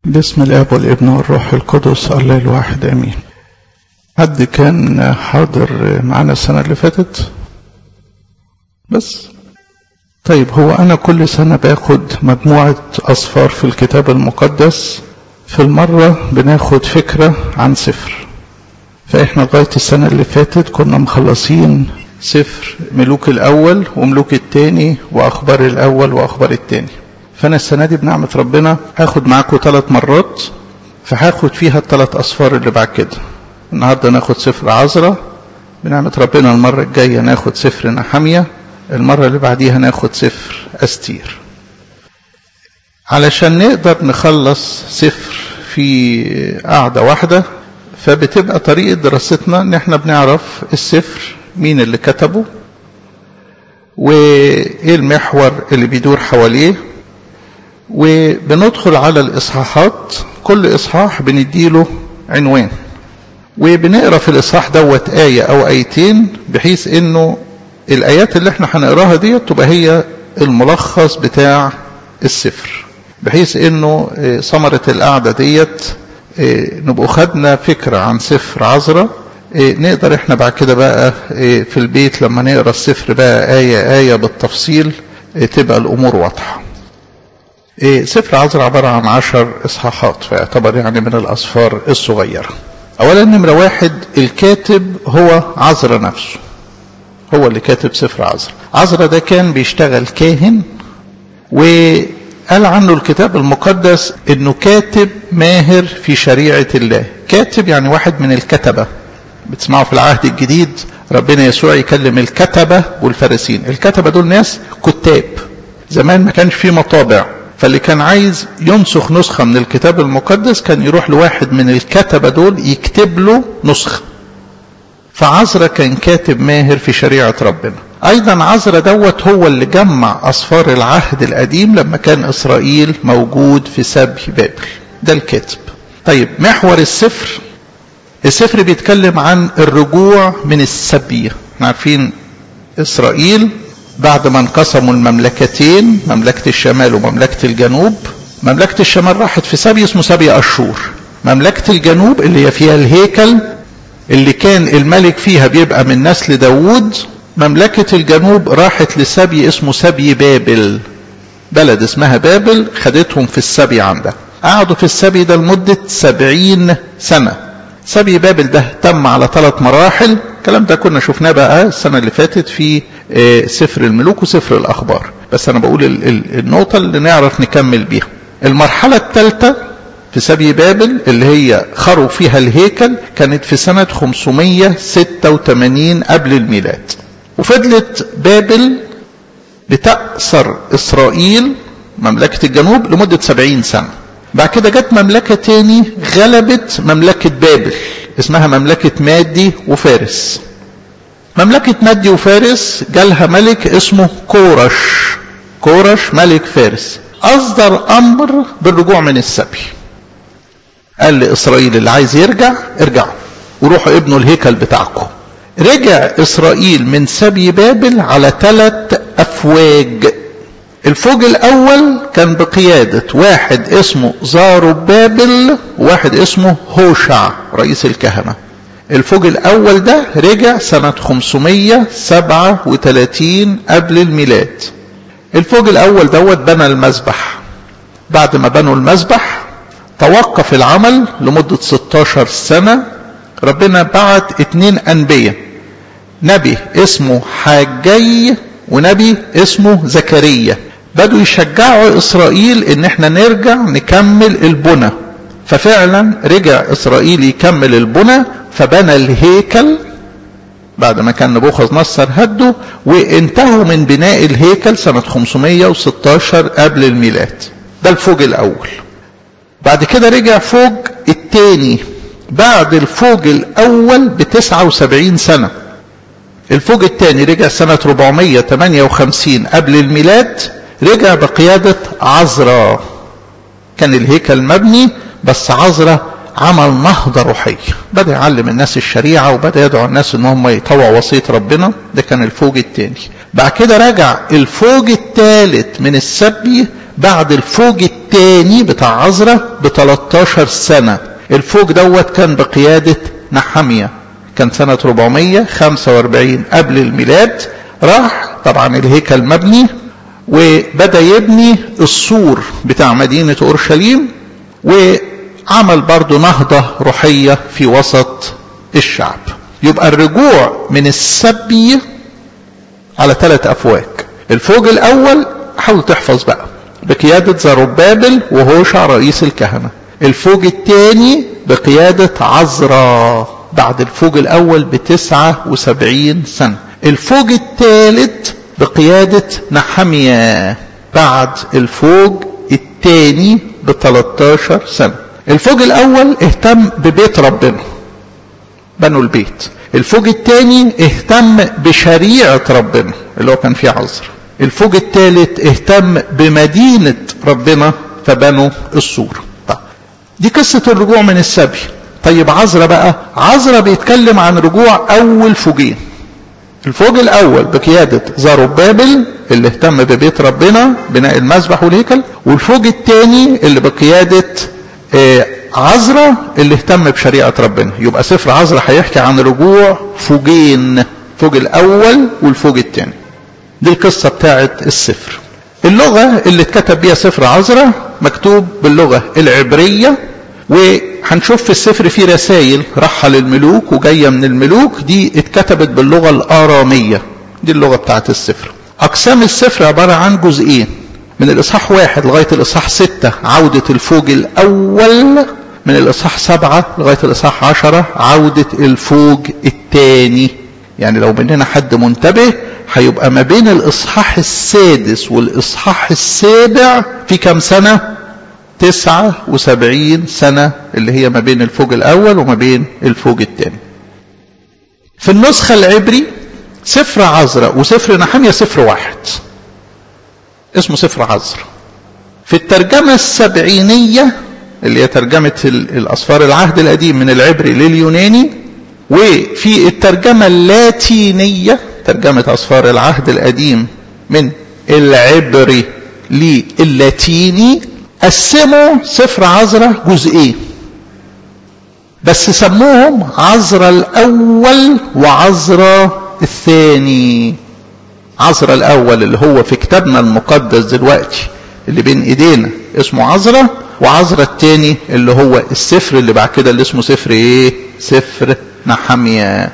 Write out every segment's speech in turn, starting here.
باسم الاب والابن والروح القدس الله الواحد امين حد كان حاضر معانا السنه اللي فاتت بس طيب هو انا كل سنه باخد مجموعه اصفار في الكتاب المقدس في المره بناخد فكره عن سفر فاحنا لغايه السنه اللي فاتت كنا مخلصين سفر ملوك الاول وملوك التاني واخبار الاول واخبار التاني فانا السنه دي بنعمه ربنا هاخد معاكم ثلاث مرات فهاخد فيها الثلاث اصفار اللي بعد كده النهارده ناخد سفر عذراء بنعمه ربنا المره الجايه ناخد سفر نحاميه المره اللي بعديها ناخد سفر استير علشان نقدر نخلص سفر في قعده واحده فبتبقى طريقه دراستنا ان احنا بنعرف السفر مين اللي كتبه وايه المحور اللي بيدور حواليه وبندخل على الاصحاحات كل اصحاح بنديله عنوان وبنقرا في الاصحاح دوت ايه او ايتين بحيث انه الايات اللي احنا هنقراها ديت تبقى هي الملخص بتاع السفر بحيث انه ثمره القعده ديت نبقوا خدنا فكره عن سفر عذراء نقدر احنا بعد كده بقى في البيت لما نقرا السفر بقى ايه ايه بالتفصيل تبقى الامور واضحه سفر عذراء عبارة عن عشر إصحاحات فيعتبر يعني من الأسفار الصغيرة أولا نمرة واحد الكاتب هو عذراء نفسه هو اللي كاتب سفر عذراء عذراء ده كان بيشتغل كاهن وقال عنه الكتاب المقدس انه كاتب ماهر في شريعة الله كاتب يعني واحد من الكتبة بتسمعوا في العهد الجديد ربنا يسوع يكلم الكتبة والفارسين الكتبة دول ناس كتاب زمان ما كانش في مطابع فاللي كان عايز ينسخ نسخة من الكتاب المقدس كان يروح لواحد من الكتبة دول يكتب له نسخة فعزرا كان كاتب ماهر في شريعة ربنا أيضا عزرا دوت هو اللي جمع أصفار العهد القديم لما كان إسرائيل موجود في سبي بابل ده الكاتب طيب محور السفر السفر بيتكلم عن الرجوع من السبي احنا عارفين إسرائيل بعد ما انقسموا المملكتين مملكة الشمال ومملكة الجنوب مملكة الشمال راحت في سبي اسمه سبي أشور مملكة الجنوب اللي هي فيها الهيكل اللي كان الملك فيها بيبقى من نسل داوود مملكة الجنوب راحت لسبي اسمه سبي بابل بلد اسمها بابل خدتهم في السبي عندها قعدوا في السبي ده لمدة سبعين سنة سبي بابل ده تم على ثلاث مراحل الكلام ده كنا شفناه بقى السنة اللي فاتت في سفر الملوك وسفر الأخبار بس أنا بقول النقطة اللي نعرف نكمل بيها المرحلة الثالثة في سبي بابل اللي هي خروا فيها الهيكل كانت في سنة 586 قبل الميلاد وفضلت بابل بتأثر إسرائيل مملكة الجنوب لمدة 70 سنة بعد كده جت مملكة تاني غلبت مملكة بابل اسمها مملكة مادي وفارس مملكة مادي وفارس جالها ملك اسمه كورش كورش ملك فارس أصدر أمر بالرجوع من السبي قال لإسرائيل اللي عايز يرجع ارجعوا وروحوا ابنوا الهيكل بتاعكم رجع إسرائيل من سبي بابل على ثلاث أفواج الفوج الأول كان بقيادة واحد اسمه زاروبابل وواحد اسمه هوشع رئيس الكهنة الفوج الأول ده رجع سنة 537 قبل الميلاد الفوج الأول دوت بنى المذبح بعد ما بنوا المذبح توقف العمل لمدة 16 سنة ربنا بعت اتنين أنبياء نبي اسمه حاجي ونبي اسمه زكريا بدوا يشجعوا إسرائيل إن احنا نرجع نكمل البنى ففعلا رجع إسرائيل يكمل البنى فبنى الهيكل بعد ما كان نبوخذ نصر هده وانتهوا من بناء الهيكل سنة 516 قبل الميلاد ده الفوج الأول بعد كده رجع فوج الثاني بعد الفوج الأول ب 79 سنة الفوج الثاني رجع سنة 458 قبل الميلاد رجع بقيادة عزرا كان الهيكل مبني بس عزرا عمل نهضة روحية بدأ يعلم الناس الشريعة وبدأ يدعو الناس ان هم يطوعوا وصية ربنا ده كان الفوج الثاني بعد كده رجع الفوج الثالث من السبي بعد الفوج الثاني بتاع عزرة ب 13 سنة الفوج دوت كان بقيادة نحمية كان سنة 445 قبل الميلاد راح طبعا الهيكل مبني وبدأ يبني السور بتاع مدينة أورشليم وعمل برضه نهضة روحية في وسط الشعب يبقى الرجوع من السبي على ثلاث أفواج الفوج الأول حاول تحفظ بقى بقيادة زربابل وهوشع رئيس الكهنة الفوج الثاني بقيادة عزرا بعد الفوج الأول بتسعة وسبعين سنة الفوج الثالث بقيادة نحمية بعد الفوج الثاني ب 13 سنة الفوج الأول اهتم ببيت ربنا بنوا البيت الفوج الثاني اهتم بشريعة ربنا اللي هو كان فيه عذر الفوج الثالث اهتم بمدينة ربنا فبنوا السور طيب. دي قصة الرجوع من السبي طيب عزرا بقى عزرا بيتكلم عن رجوع أول فوجين الفوج الأول بقيادة زاروبابل اللي اهتم ببيت ربنا بناء المسبح والهيكل والفوج الثاني اللي بقيادة عزرا اللي اهتم بشريعة ربنا يبقى سفر عزرا هيحكي عن رجوع فوجين الفوج الأول والفوج الثاني دي القصة بتاعت السفر اللغة اللي اتكتب بيها سفر عزرا مكتوب باللغة العبرية وهنشوف في السفر في رسائل راحة للملوك وجاية من الملوك دي اتكتبت باللغة الآرامية دي اللغة بتاعت السفر أقسام السفر عبارة عن جزئين من الإصحاح واحد لغاية الإصحاح ستة عودة الفوج الأول من الإصحاح سبعة لغاية الإصحاح عشرة عودة الفوج الثاني يعني لو مننا حد منتبه هيبقى ما بين الإصحاح السادس والإصحاح السابع في كم سنة؟ تسعة وسبعين سنة اللي هي ما بين الفوج الأول وما بين الفوج الثاني في النسخة العبري سفر عزرا وسفر نحمية سفر واحد اسمه سفر عزرا في الترجمة السبعينية اللي هي ترجمة الأصفار العهد القديم من العبري لليوناني وفي الترجمة اللاتينية ترجمة أصفار العهد القديم من العبري للاتيني قسموا سفر عزرا جزئين بس سموهم عزرا الأول وعزرا الثاني عزرا الأول اللي هو في كتابنا المقدس دلوقتي اللي بين ايدينا اسمه عزرا وعزرا الثاني اللي هو السفر اللي بعد كده اللي اسمه سفر ايه سفر نحمية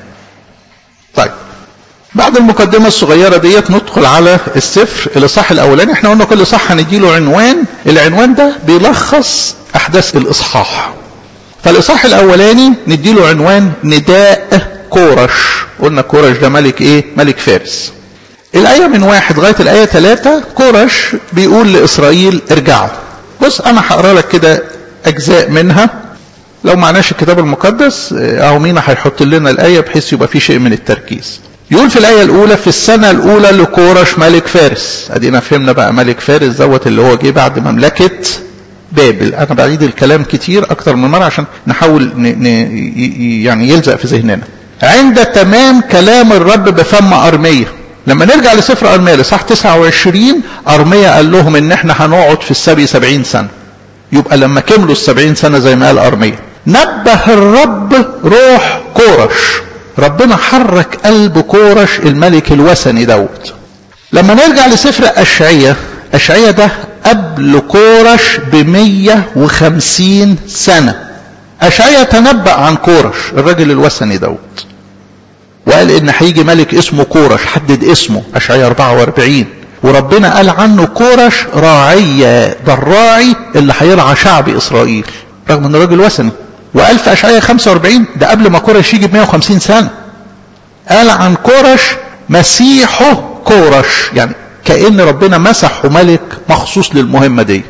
طيب بعد المقدمة الصغيرة ديت ندخل على السفر الإصحاح الأولاني احنا قلنا كل صح هنديله عنوان العنوان ده بيلخص أحداث الإصحاح فالإصحاح الأولاني نديله عنوان نداء كورش قلنا كورش ده ملك ايه ملك فارس الآية من واحد لغاية الآية ثلاثة كورش بيقول لإسرائيل ارجعوا بص أنا هقرا لك كده أجزاء منها لو معناش الكتاب المقدس أهو مينا هيحط لنا الآية بحيث يبقى في شيء من التركيز يقول في الآية الأولى في السنة الأولى لكورش ملك فارس أدينا فهمنا بقى ملك فارس دوت اللي هو جه بعد مملكة بابل أنا بعيد الكلام كتير أكتر من مرة عشان نحاول ن... ن... يعني يلزق في ذهننا عند تمام كلام الرب بفم أرمية لما نرجع لسفر أرمية لصح 29 أرمية قال لهم إن إحنا هنقعد في السبي 70 سنة يبقى لما كملوا السبعين سنة زي ما قال أرمية نبه الرب روح كورش ربنا حرك قلب كورش الملك الوثني دوت لما نرجع لسفر أشعية أشعية ده قبل كورش بمية وخمسين سنة أشعية تنبأ عن كورش الراجل الوثني دوت وقال إن هيجي ملك اسمه كورش حدد اسمه أشعية 44 وربنا قال عنه كورش راعية ده الراعي اللي هيرعى شعب إسرائيل رغم إنه راجل وثني وقال في أشعية 45 ده قبل ما كورش يجي ب 150 سنة قال عن كورش مسيحه كورش يعني كأن ربنا مسحه ملك مخصوص للمهمة ديت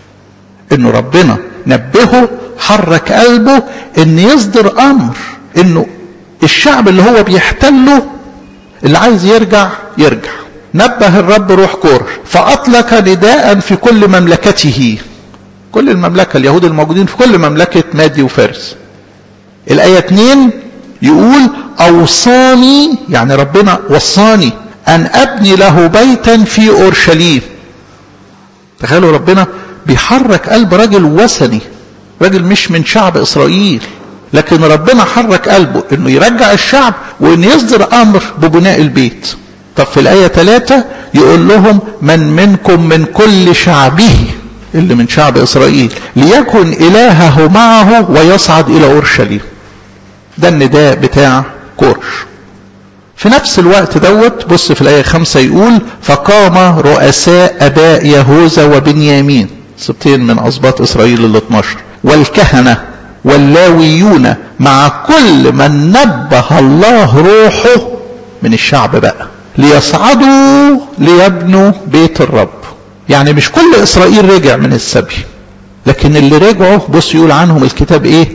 انه ربنا نبهه حرك قلبه ان يصدر امر انه الشعب اللي هو بيحتله اللي عايز يرجع يرجع نبه الرب روح كورش فاطلق نداء في كل مملكته كل المملكة اليهود الموجودين في كل مملكة مادي وفارس الآية 2 يقول أوصاني يعني ربنا وصاني أن أبني له بيتا في أورشليم تخيلوا ربنا بيحرك قلب راجل وثني راجل مش من شعب إسرائيل لكن ربنا حرك قلبه انه يرجع الشعب وان يصدر امر ببناء البيت طب في الايه 3 يقول لهم من منكم من كل شعبه اللي من شعب اسرائيل ليكن الهه معه ويصعد الى اورشليم ده النداء بتاع كورش في نفس الوقت دوت بص في الايه 5 يقول فقام رؤساء اباء يهوذا وبنيامين سبتين من اسباط اسرائيل ال 12 والكهنه واللاويون مع كل من نبه الله روحه من الشعب بقى ليصعدوا ليبنوا بيت الرب يعني مش كل اسرائيل رجع من السبي لكن اللي رجعوا بص يقول عنهم الكتاب ايه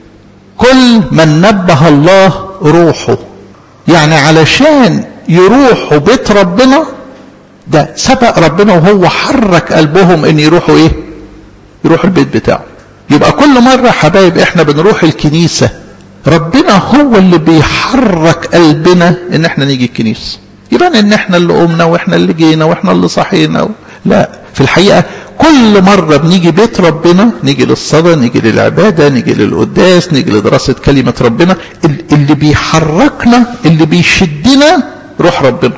كل من نبه الله روحه يعني علشان يروحوا بيت ربنا ده سبق ربنا وهو حرك قلبهم ان يروحوا ايه يروحوا البيت بتاعه يبقى كل مرة حبايب احنا بنروح الكنيسة ربنا هو اللي بيحرك قلبنا ان احنا نيجي الكنيسة يبان ان احنا اللي قمنا واحنا اللي جينا واحنا اللي صحينا و... لا في الحقيقة كل مرة بنيجي بيت ربنا نيجي للصلاة نيجي للعبادة نيجي للقداس نيجي لدراسة كلمة ربنا اللي بيحركنا اللي بيشدنا روح ربنا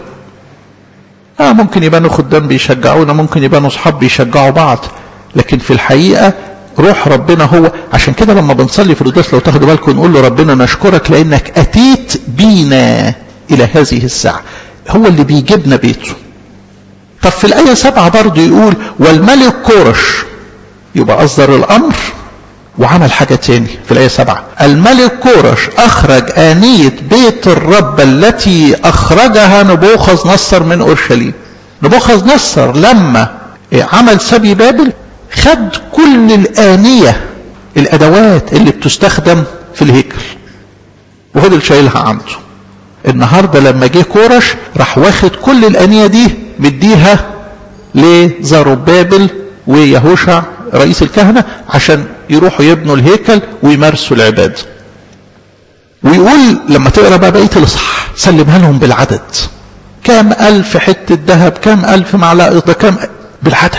اه ممكن يبانوا خدام بيشجعونا ممكن يبانوا اصحاب بيشجعوا بعض لكن في الحقيقة روح ربنا هو عشان كده لما بنصلي في القداس لو تاخدوا بالكم نقول له ربنا نشكرك لانك اتيت بينا الى هذه الساعه هو اللي بيجيبنا بيته طب في الايه سبعة برضه يقول والملك كورش يبقى اصدر الامر وعمل حاجة تاني في الآية سبعة الملك كورش أخرج آنية بيت الرب التي أخرجها نبوخذ نصر من أورشليم نبوخذ نصر لما عمل سبي بابل خد كل الآنية الأدوات اللي بتستخدم في الهيكل وفضل شايلها عنده النهاردة لما جه كورش راح واخد كل الآنية دي مديها لزربابل ويهوشع رئيس الكهنة عشان يروحوا يبنوا الهيكل ويمارسوا العبادة ويقول لما تقرا بقى بقيه الاصحاح سلمها لهم بالعدد كام الف حته ذهب كام الف معلقه كام بالعدد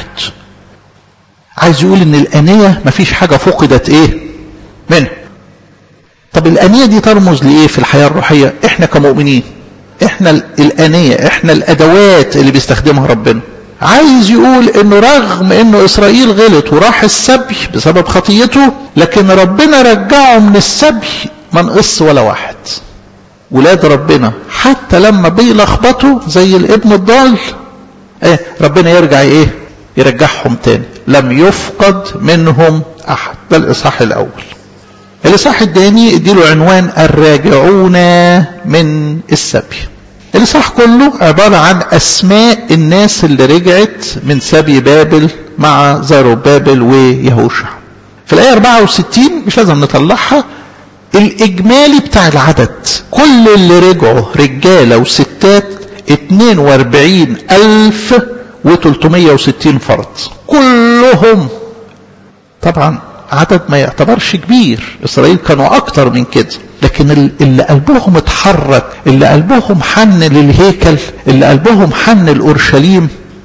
عايز يقول ان الانيه مفيش حاجه فقدت ايه منها طب الانيه دي ترمز لايه في الحياه الروحيه احنا كمؤمنين احنا الانيه احنا الادوات اللي بيستخدمها ربنا عايز يقول انه رغم انه اسرائيل غلط وراح السبي بسبب خطيته لكن ربنا رجعه من السبي ما نقص ولا واحد ولاد ربنا حتى لما بيلخبطوا زي الابن الضال ايه ربنا يرجع ايه يرجعهم تاني لم يفقد منهم احد ده الاصحاح الاول الاصحاح الثاني اديله عنوان الراجعون من السبي الاصحاح كله عبارة عن اسماء الناس اللي رجعت من سبي بابل مع زاروبابل ويهوشع في الايه 64 مش لازم نطلعها الاجمالي بتاع العدد كل اللي رجعوا رجاله وستات 42 الف و360 فرد كلهم طبعا عدد ما يعتبرش كبير اسرائيل كانوا اكتر من كده لكن اللي قلبهم اتحرك اللي قلبهم حن للهيكل اللي قلبهم حن لاورشليم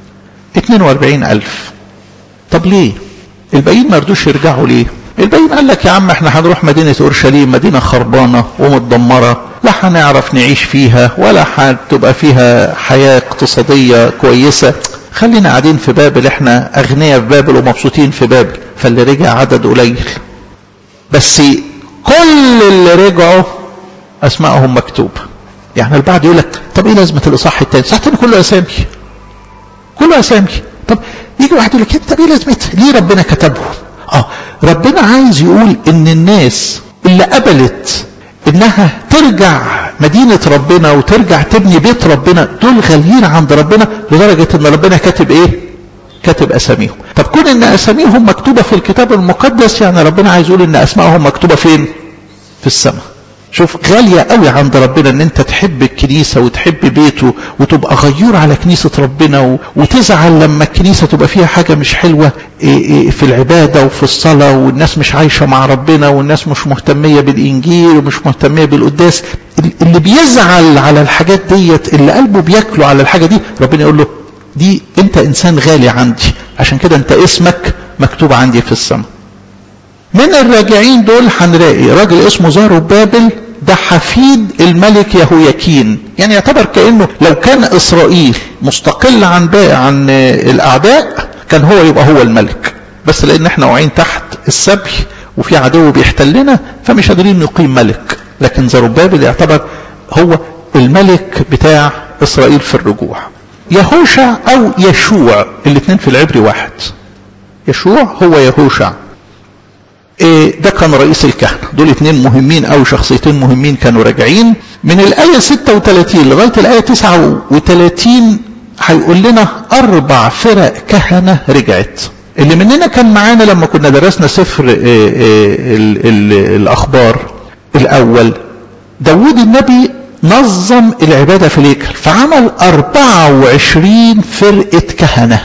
42 الف طب ليه الباقيين ما رضوش يرجعوا ليه الباقيين قال لك يا عم احنا هنروح مدينة اورشليم مدينة خربانة ومتدمرة لا هنعرف نعيش فيها ولا هتبقى فيها حياة اقتصادية كويسة خلينا قاعدين في بابل احنا اغنياء في بابل ومبسوطين في بابل فاللي رجع عدد قليل بس كل اللي رجعوا اسمائهم مكتوبه يعني البعض يقول لك طب ايه لازمه الاصحاح الثاني؟ الاصحاح الثاني كله اسامي كله اسامي طب يجي واحد يقول لك طب ايه لازمتها؟ ليه ربنا كتبهم؟ اه ربنا عايز يقول ان الناس اللي قبلت انها ترجع مدينة ربنا وترجع تبني بيت ربنا دول غاليين عند ربنا لدرجة ان ربنا كاتب ايه كاتب اساميهم طب كون ان اساميهم مكتوبة في الكتاب المقدس يعني ربنا عايز يقول ان اسمائهم مكتوبة فين في السماء شوف غالية قوي عند ربنا ان انت تحب الكنيسة وتحب بيته وتبقى غيور على كنيسة ربنا وتزعل لما الكنيسة تبقى فيها حاجة مش حلوة في العبادة وفي الصلاة والناس مش عايشة مع ربنا والناس مش مهتمية بالإنجيل ومش مهتمية بالقداس اللي بيزعل على الحاجات ديت اللي قلبه بياكله على الحاجة دي ربنا يقول له دي انت انسان غالي عندي عشان كده انت اسمك مكتوب عندي في السماء من الراجعين دول هنلاقي راجل اسمه زارو بابل ده حفيد الملك يهوياكين يعني يعتبر كانه لو كان اسرائيل مستقل عن باقي عن الاعداء كان هو يبقى هو الملك بس لان احنا واقعين تحت السبي وفي عدو بيحتلنا فمش قادرين نقيم ملك لكن زربابل يعتبر هو الملك بتاع اسرائيل في الرجوع يهوشع او يشوع الاثنين في العبري واحد يشوع هو يهوشع إيه ده كان رئيس الكهنة دول اثنين مهمين او شخصيتين مهمين كانوا راجعين من الآية 36 لغاية الآية 39 هيقول لنا أربع فرق كهنة رجعت اللي مننا كان معانا لما كنا درسنا سفر إيه إيه ال ال الأخبار الأول داود النبي نظم العبادة في الهيكل فعمل 24 فرقة كهنة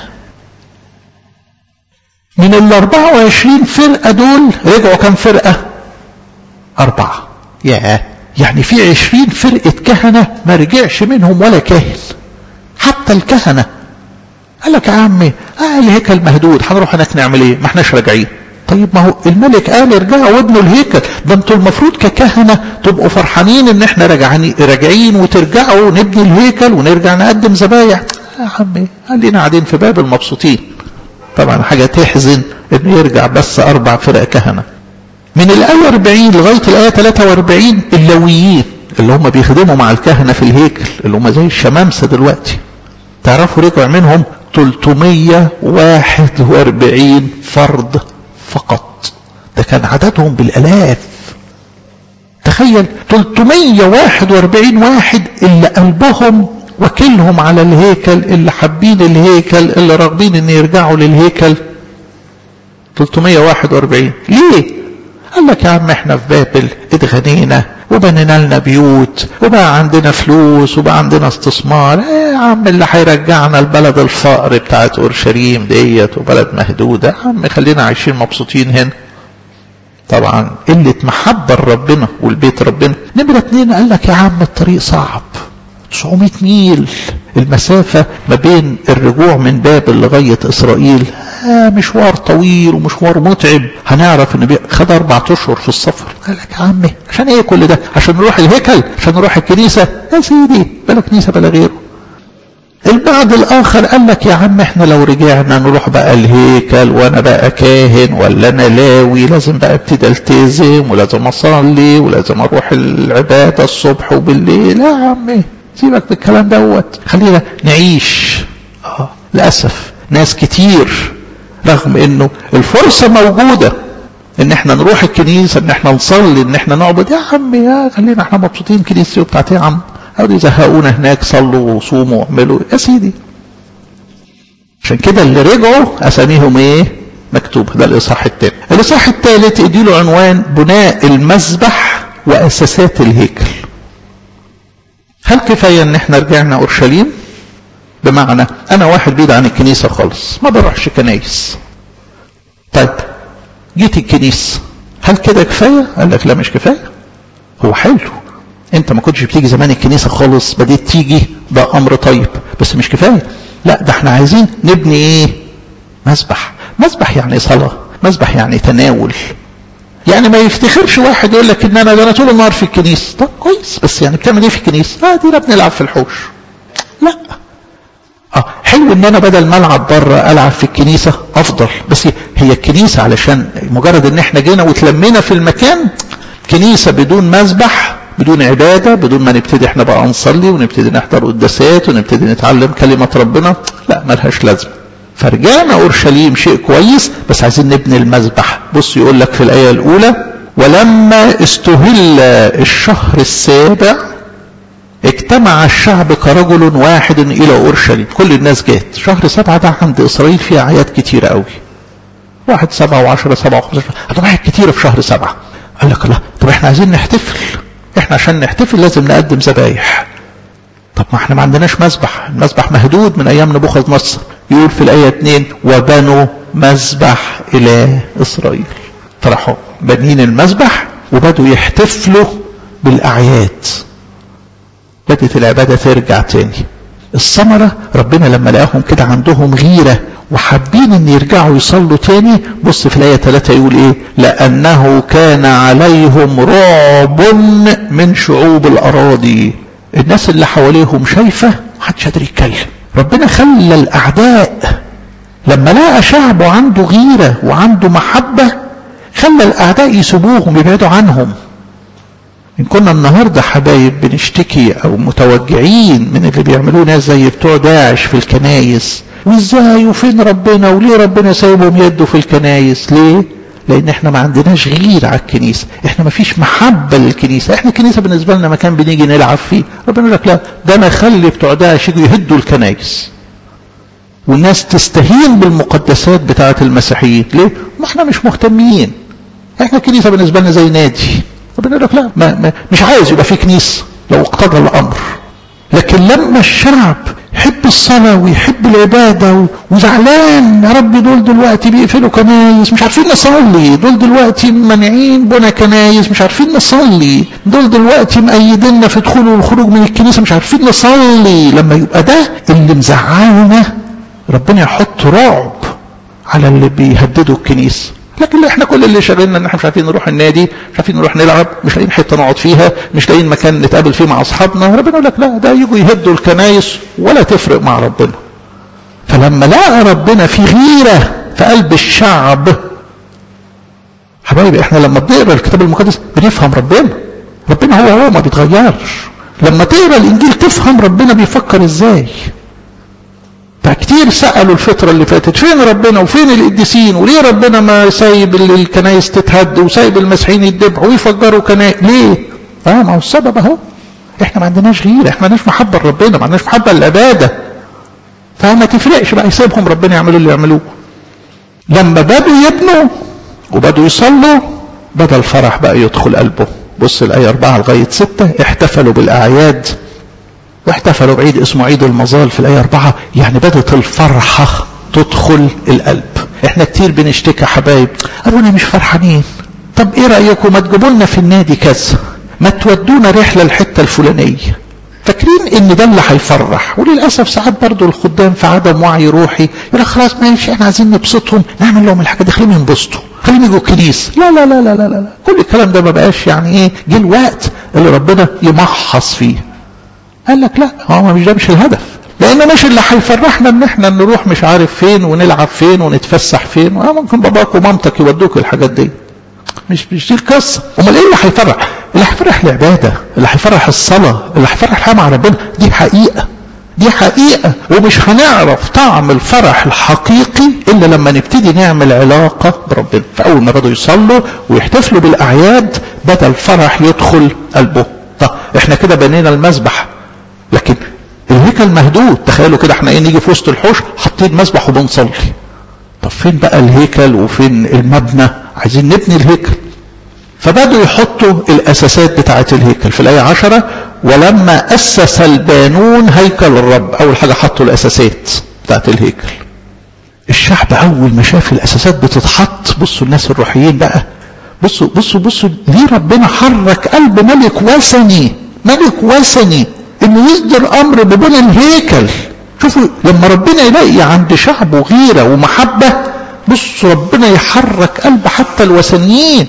من ال 24 فرقة دول رجعوا كم فرقة؟ أربعة ياه يعني في 20 فرقة كهنة ما رجعش منهم ولا كاهن حتى الكهنة قال لك يا عمي آه الهيكل مهدود هنروح هناك نعمل ايه؟ ما احناش راجعين طيب ما هو الملك قال ارجعوا وابنوا الهيكل ده انتوا المفروض ككهنة تبقوا فرحانين ان احنا راجعين راجعين وترجعوا نبني الهيكل ونرجع نقدم ذبايح يا عمي خلينا قاعدين في باب المبسوطين طبعا حاجة تحزن انه يرجع بس اربع فرق كهنة من الآية 40 لغاية الآية 43 اللويين اللي هم بيخدموا مع الكهنة في الهيكل اللي هم زي الشمامسة دلوقتي تعرفوا رجع منهم 341 فرد فقط ده كان عددهم بالآلاف تخيل 341 واحد اللي قلبهم وكلهم على الهيكل اللي حابين الهيكل اللي راغبين ان يرجعوا للهيكل 341 ليه قال لك يا عم احنا في بابل اتغنينا وبنينا لنا بيوت وبقى عندنا فلوس وبقى عندنا استثمار ايه يا عم اللي هيرجعنا البلد الفقر بتاعت اورشليم ديت وبلد مهدوده يا عم خلينا عايشين مبسوطين هنا طبعا قلة محبة لربنا والبيت ربنا نمرة اتنين قال لك يا عم الطريق صعب 900 ميل المسافة ما بين الرجوع من بابل لغاية إسرائيل آه مشوار طويل ومشوار متعب هنعرف ان خد اربع اشهر في السفر قال لك يا عمي عشان ايه كل ده عشان نروح الهيكل عشان نروح الكنيسة يا سيدي بلا كنيسة بلا غيره البعض الاخر قال لك يا عم احنا لو رجعنا نروح بقى الهيكل وانا بقى كاهن ولا انا لاوي لازم بقى ابتدي التزم ولازم اصلي ولازم اروح العبادة الصبح وبالليل لا يا عمي سيبك بالكلام دوت خلينا نعيش اه للاسف ناس كتير رغم انه الفرصة موجودة ان احنا نروح الكنيسة ان احنا نصلي ان احنا نعبد يا عم يا خلينا احنا مبسوطين كنيستي وبتاعتي يا عم او يزهقونا هناك صلوا وصوموا واعملوا يا سيدي عشان كده اللي رجعوا اساميهم ايه مكتوب ده الاصحاح الثاني الاصحاح الثالث اديله عنوان بناء المذبح واساسات الهيكل هل كفاية ان احنا رجعنا اورشليم بمعنى انا واحد بعيد عن الكنيسة خالص ما بروحش كنايس طيب جيت الكنيسة هل كده كفاية قال لك لا مش كفاية هو حلو انت ما كنتش بتيجي زمان الكنيسة خالص بديت تيجي ده امر طيب بس مش كفاية لا ده احنا عايزين نبني ايه مسبح مسبح يعني صلاة مسبح يعني تناول يعني ما يفتخرش واحد يقول لك ان انا ده انا طول النهار في الكنيسه طب كويس بس يعني بتعمل ايه في الكنيسه؟ اه دي بنلعب في الحوش. لا اه حلو ان انا بدل ما العب بره العب في الكنيسه افضل بس هي الكنيسه علشان مجرد ان احنا جينا وتلمينا في المكان كنيسه بدون مذبح بدون عباده بدون ما نبتدي احنا بقى نصلي ونبتدي نحضر قداسات ونبتدي نتعلم كلمه ربنا لا ملهاش لازمه. فرجعنا اورشليم شيء كويس بس عايزين نبني المذبح بص يقول لك في الايه الاولى ولما استهل الشهر السابع اجتمع الشعب كرجل واحد الى اورشليم كل الناس جات شهر سبعة ده عند اسرائيل فيه اعياد كتيرة قوي واحد سبعة وعشرة سبعة وخمسة طب اعياد كتيرة في شهر سبعة قال لك لا طب احنا عايزين نحتفل احنا عشان نحتفل لازم نقدم ذبايح طب ما احنا ما عندناش مذبح المذبح مهدود من ايام نبوخذ نصر يقول في الايه 2 وبنوا مذبح اله اسرائيل فراحوا بانيين المذبح وبدوا يحتفلوا بالاعياد بدت العباده ترجع تاني الثمره ربنا لما لقاهم كده عندهم غيره وحابين ان يرجعوا يصلوا تاني بص في الايه 3 يقول ايه لانه كان عليهم رعب من شعوب الاراضي الناس اللي حواليهم شايفه محدش قادر يتكلم ربنا خلى الاعداء لما لقى شعبه عنده غيره وعنده محبه خلى الاعداء يسيبوهم يبعدوا عنهم ان كنا النهارده حبايب بنشتكي او متوجعين من اللي بيعملوه ناس زي بتوع داعش في الكنايس وازاي وفين ربنا وليه ربنا سايبهم يدوا في الكنايس ليه لان احنا ما عندناش غير على الكنيسه احنا ما فيش محبه للكنيسه احنا الكنيسه بالنسبه لنا مكان بنيجي نلعب فيه ربنا يقول لك لا ده انا اخلي بتوع داعش يجوا يهدوا الكنايس والناس تستهين بالمقدسات بتاعه المسيحيين ليه ما احنا مش مهتمين احنا الكنيسه بالنسبه لنا زي نادي ربنا يقول لك لا ما ما مش عايز يبقى في كنيسه لو اقتضى الامر لكن لما الشعب يحب الصلاة ويحب العبادة وزعلان يا رب دول دلوقتي بيقفلوا كنايس مش عارفين نصلي دول دلوقتي مانعين بنى كنايس مش عارفين نصلي دول دلوقتي مأيديننا في دخول والخروج من الكنيسة مش عارفين نصلي لما يبقى ده اللي مزعلنا ربنا يحط رعب على اللي بيهددوا الكنيسه لكن احنا كل اللي شغلنا ان احنا مش عارفين نروح النادي مش عارفين نروح نلعب مش لاقيين حته نقعد فيها مش لاقيين مكان نتقابل فيه مع اصحابنا ربنا يقول لك لا ده يجوا يهدوا الكنايس ولا تفرق مع ربنا فلما لقى ربنا في غيره في قلب الشعب حبايبي احنا لما بنقرا الكتاب المقدس بنفهم ربنا ربنا هو هو ما بيتغيرش لما تقرا الانجيل تفهم ربنا بيفكر ازاي فكتير سألوا الفترة اللي فاتت فين ربنا وفين القديسين وليه ربنا ما سايب الكنايس تتهد وسايب المسيحيين يتذبحوا ويفجروا كنايس ليه؟ اه ما هو السبب اهو احنا ما عندناش غيره احنا ما عندناش محبة لربنا ما عندناش محبة للعبادة فما تفرقش بقى يسيبهم ربنا يعملوا اللي يعملوه لما بدوا يبنوا وبدوا يصلوا بدا الفرح بقى يدخل قلبه بص الآية 4 لغاية 6 احتفلوا بالأعياد واحتفلوا بعيد اسمه عيد المظال في الآية 4 يعني بدت الفرحة تدخل القلب احنا كتير بنشتكي حبايب قالوا انا مش فرحانين طب ايه رأيكم ما تجيبوا لنا في النادي كذا ما تودونا رحلة الحتة الفلانية فاكرين ان ده اللي هيفرح وللاسف ساعات برضو الخدام في عدم وعي روحي يقول لك خلاص ماشي احنا عايزين نبسطهم نعمل لهم الحاجه دي خليهم ينبسطوا خليهم يجوا الكنيسه لا لا لا لا لا لا كل الكلام ده ما بقاش يعني ايه جه الوقت اللي ربنا يمحص فيه قال لك لا هو مش ده مش الهدف لان مش اللي هيفرحنا ان احنا نروح مش عارف فين ونلعب فين ونتفسح فين ممكن باباك ومامتك يودوك الحاجات دي مش مش دي القصه امال ايه اللي هيفرح اللي هيفرح العباده اللي هيفرح الصلاه اللي هيفرح الحياه مع ربنا دي حقيقه دي حقيقه ومش هنعرف طعم الفرح الحقيقي الا لما نبتدي نعمل علاقه بربنا فاول ما بدوا يصلوا ويحتفلوا بالاعياد بدا الفرح يدخل قلبه طب احنا كده بنينا المذبح لكن الهيكل مهدود تخيلوا كده احنا ايه نيجي في وسط الحوش حاطين مسبح وبنصلي طب فين بقى الهيكل وفين المبنى عايزين نبني الهيكل فبدوا يحطوا الاساسات بتاعه الهيكل في الايه عشرة ولما اسس البانون هيكل الرب اول حاجه حطوا الاساسات بتاعه الهيكل الشعب اول ما شاف الاساسات بتتحط بصوا الناس الروحيين بقى بصوا بصوا بصوا ليه ربنا حرك قلب ملك وثني ملك وثني انه يصدر امر ببنى الهيكل شوفوا لما ربنا يلاقي عند شعبه غيره ومحبه بص ربنا يحرك قلب حتى الوثنيين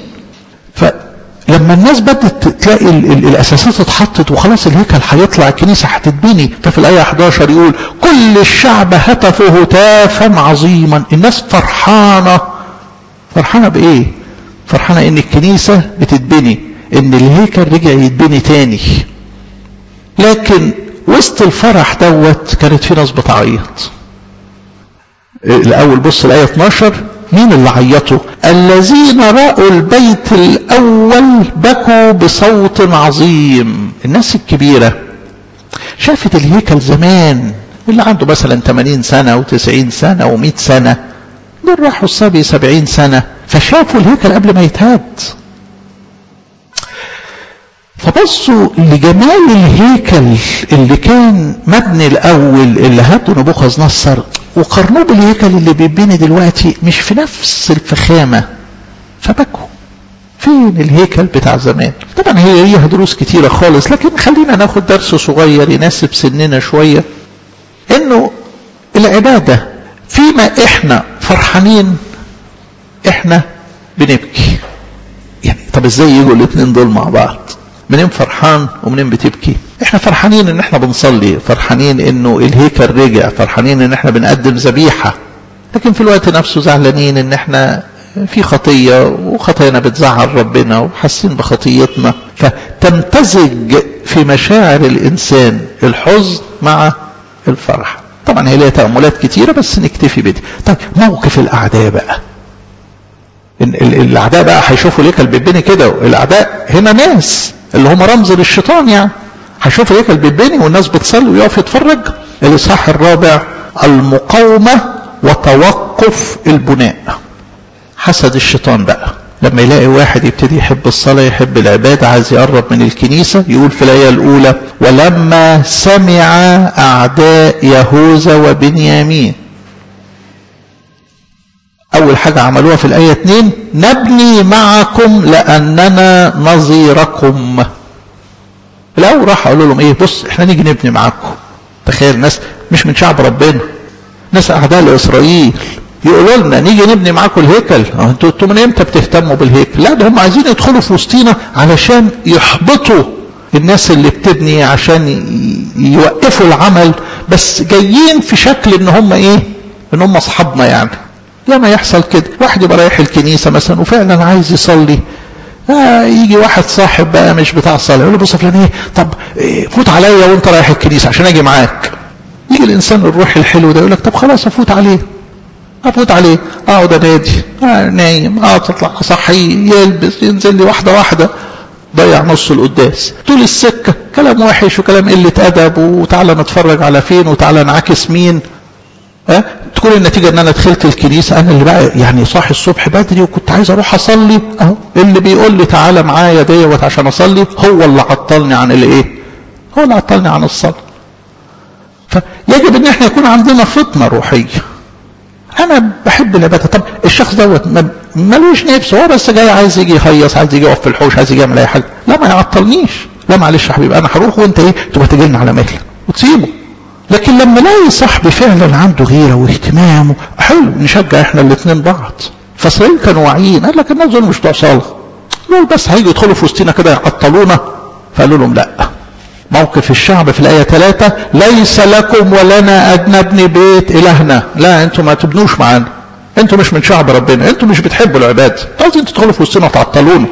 فلما الناس بدات تلاقي ال ال الاساسات اتحطت وخلاص الهيكل هيطلع الكنيسه هتتبني ففي الايه 11 يقول كل الشعب هتفوا هتافا عظيما الناس فرحانه فرحانه بايه؟ فرحانه ان الكنيسه بتتبني ان الهيكل رجع يتبني تاني لكن وسط الفرح دوت كانت في ناس بتعيط الاول بص الايه 12 مين اللي عيطوا الذين راوا البيت الاول بكوا بصوت عظيم الناس الكبيره شافت الهيكل زمان اللي عنده مثلا 80 سنه و90 سنه و100 سنه دول راحوا الصبي 70 سنه فشافوا الهيكل قبل ما يتهد فبصوا لجمال الهيكل اللي كان مبني الاول اللي هاته نبوخذ نصر وقارنوه بالهيكل اللي بيبني دلوقتي مش في نفس الفخامه فبكوا فين الهيكل بتاع زمان طبعا هي ليها دروس كتيره خالص لكن خلينا ناخد درس صغير يناسب سننا شويه انه العباده فيما احنا فرحانين احنا بنبكي يعني طب ازاي يجوا الاثنين دول مع بعض منين فرحان ومنين بتبكي احنا فرحانين ان احنا بنصلي فرحانين انه الهيكل رجع فرحانين ان احنا بنقدم ذبيحه لكن في الوقت نفسه زعلانين ان احنا في خطية وخطايانا بتزعل ربنا وحاسين بخطيتنا فتمتزج في مشاعر الإنسان الحزن مع الفرح طبعا هي ليها تأملات كتيرة بس نكتفي بدي طيب موقف الأعداء بقى الأعداء بقى هيشوفوا ليك البيبني كده الأعداء هنا ناس اللي هم رمز للشيطان يعني هيشوفوا ليك البيبني والناس بتصلي ويقف يتفرج الإصحاح الرابع المقاومة وتوقف البناء حسد الشيطان بقى لما يلاقي واحد يبتدي يحب الصلاة يحب العبادة عايز يقرب من الكنيسة يقول في الآية الأولى ولما سمع أعداء يهوذا وبنيامين أول حاجة عملوها في الآية 2 نبني معكم لأننا نظيركم الأول راح أقول لهم إيه بص إحنا نيجي نبني معاكم تخيل ناس مش من شعب ربنا ناس أعداء لإسرائيل يقولوا لنا نيجي نبني معاكم الهيكل انتوا انتوا من امتى بتهتموا بالهيكل لا ده هم عايزين يدخلوا في وسطينا علشان يحبطوا الناس اللي بتبني عشان يوقفوا العمل بس جايين في شكل ان هم ايه ان هم اصحابنا يعني لما يحصل كده واحد يبقى رايح الكنيسه مثلا وفعلا عايز يصلي آه يجي واحد صاحب بقى مش بتاع صلاه يقول له بص فلان ايه طب إيه فوت عليا وانت رايح الكنيسه عشان اجي معاك يجي الانسان الروحي الحلو ده يقول لك طب خلاص افوت عليه افوت عليه اقعد انادي آه نايم اه تطلع اصحيه يلبس ينزل لي واحده واحده ضيع نص القداس طول السكه كلام وحش وكلام قله ادب وتعالى نتفرج على فين وتعالى نعاكس مين أه؟ تكون النتيجه ان انا دخلت الكنيسه انا اللي بقى يعني صاحي الصبح بدري وكنت عايز اروح اصلي اهو اللي بيقول لي تعالى معايا ديت عشان اصلي هو اللي عطلني عن الايه؟ هو اللي عطلني عن الصلاه. فيجب ان احنا يكون عندنا فطنه روحيه. انا بحب العباده طب الشخص دوت ملوش نفس هو بس جاي عايز يجي يهيص عايز يجي يقف في الحوش عايز يجي يعمل اي حاجه لا ما يعطلنيش لا معلش يا حبيبي انا هروح وانت ايه تبقى تجي لنا على مهلك وتسيبه لكن لما الاقي صاحبي فعلا عنده غيره واهتمام حلو نشجع احنا الاثنين بعض فاسرائيل كانوا واعيين قال لك الناس دول مش بتوع صلاه دول بس هيجوا يدخلوا في وسطينا كده يعطلونا فقالوا لهم لا موقف الشعب في الآية 3 ليس لكم ولنا أن نبني بيت إلهنا لا أنتم ما تبنوش معانا أنتم مش من شعب ربنا أنتم مش بتحبوا العباد عايزين تدخلوا في وسطنا وتعطلونا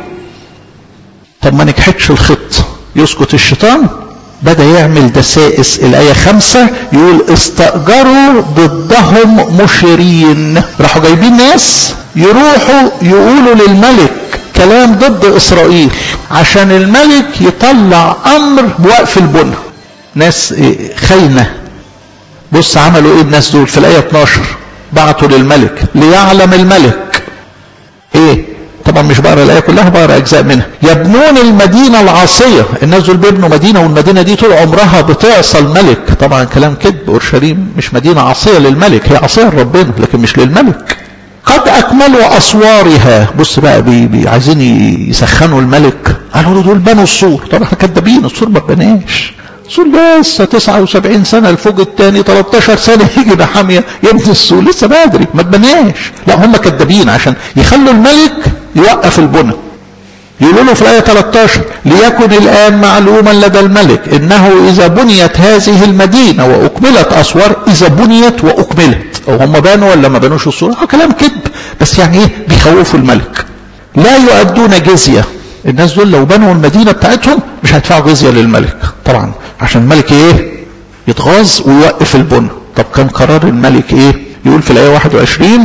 طب ما نجحتش الخط يسكت الشيطان بدأ يعمل دسائس الآية خمسة يقول استأجروا ضدهم مشيرين راحوا جايبين ناس يروحوا يقولوا للملك كلام ضد إسرائيل عشان الملك يطلع أمر بوقف البنى ناس خاينة بص عملوا ايه الناس دول في الآية 12 بعتوا للملك ليعلم الملك ايه طبعا مش بقرا الآية كلها بقرا أجزاء منها يبنون المدينة العاصية الناس دول بيبنوا مدينة والمدينة دي طول عمرها بتعصى الملك طبعا كلام كذب أورشليم مش مدينة عاصية للملك هي عاصية لربنا لكن مش للملك قد أكملوا أسوارها بص بقى بي بي عايزين يسخنوا الملك قالوا له دول بنوا السور طبعا احنا كدابين السور ما بناش السور لسه 79 سنة الفوق الثاني 13 سنة يجي نحامية يبني السور لسه بدري ما اتبناش لا هم كدابين عشان يخلوا الملك يوقف البنى يقولوا له في الآية 13 ليكن الآن معلوما لدى الملك إنه إذا بنيت هذه المدينة وأكملت أسوار إذا بنيت وأكملت أو هم بنوا ولا ما بنوش الصورة آه كلام كذب بس يعني إيه بيخوفوا الملك لا يؤدون جزية الناس دول لو بنوا المدينة بتاعتهم مش هيدفعوا جزية للملك طبعا عشان الملك إيه يتغاظ ويوقف البنى طب كان قرار الملك إيه يقول في الآية 21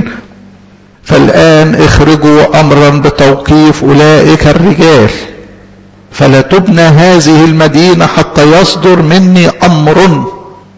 فالآن اخرجوا أمرا بتوقيف أولئك الرجال فلا تبنى هذه المدينة حتى يصدر مني أمر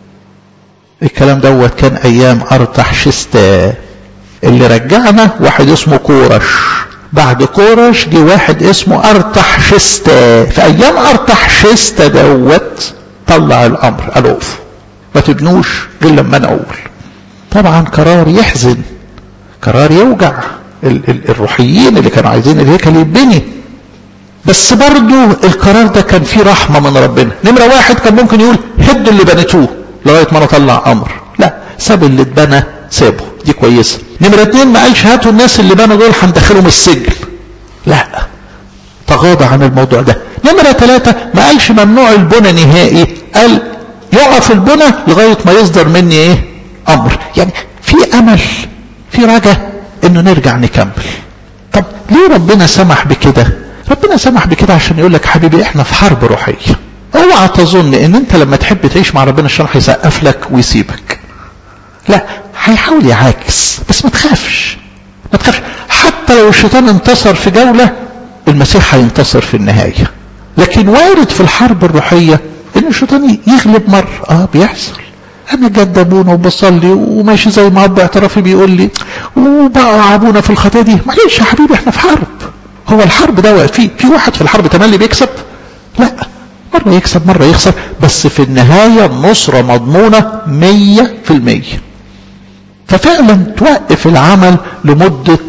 الكلام دوت كان أيام أرتح شستا اللي رجعنا واحد اسمه كورش بعد كورش جه واحد اسمه ارتحشستا في ايام ارتحشستا دوت طلع الامر قال اقفوا ما تبنوش غير لما انا اقول طبعا قرار يحزن قرار يوجع ال ال الروحيين اللي كانوا عايزين الهيكل يتبني بس برضو القرار ده كان فيه رحمة من ربنا نمرة واحد كان ممكن يقول هدوا اللي بنيتوه لغاية ما انا اطلع امر لا ساب اللي اتبنى سابه دي كويسة نمرة اتنين ما قالش هاتوا الناس اللي بنوا دول هندخلهم السجن لا تغاضى عن الموضوع ده نمرة ثلاثة ما قالش ممنوع البنى نهائي قال يقف البنى لغاية ما يصدر مني ايه امر يعني في امل في رجاء انه نرجع نكمل طب ليه ربنا سمح بكده ربنا سمح بكده عشان يقول لك حبيبي احنا في حرب روحية اوعى تظن ان انت لما تحب تعيش مع ربنا الشيطان هيسقف لك ويسيبك لا هيحاول يعاكس بس ما تخافش ما تخافش حتى لو الشيطان انتصر في جولة المسيح هينتصر في النهاية لكن وارد في الحرب الروحية ان الشيطان يغلب مرة اه بيحصل انا جد ابونا وبصلي وماشي زي ما اب اعترافي بيقول لي وبقى ابونا في الخطيه دي معلش يا حبيبي احنا في حرب هو الحرب ده في في واحد في الحرب تملي بيكسب لا مرة يكسب مرة يخسر بس في النهاية النصرة مضمونة مية في المية ففعلا توقف العمل لمدة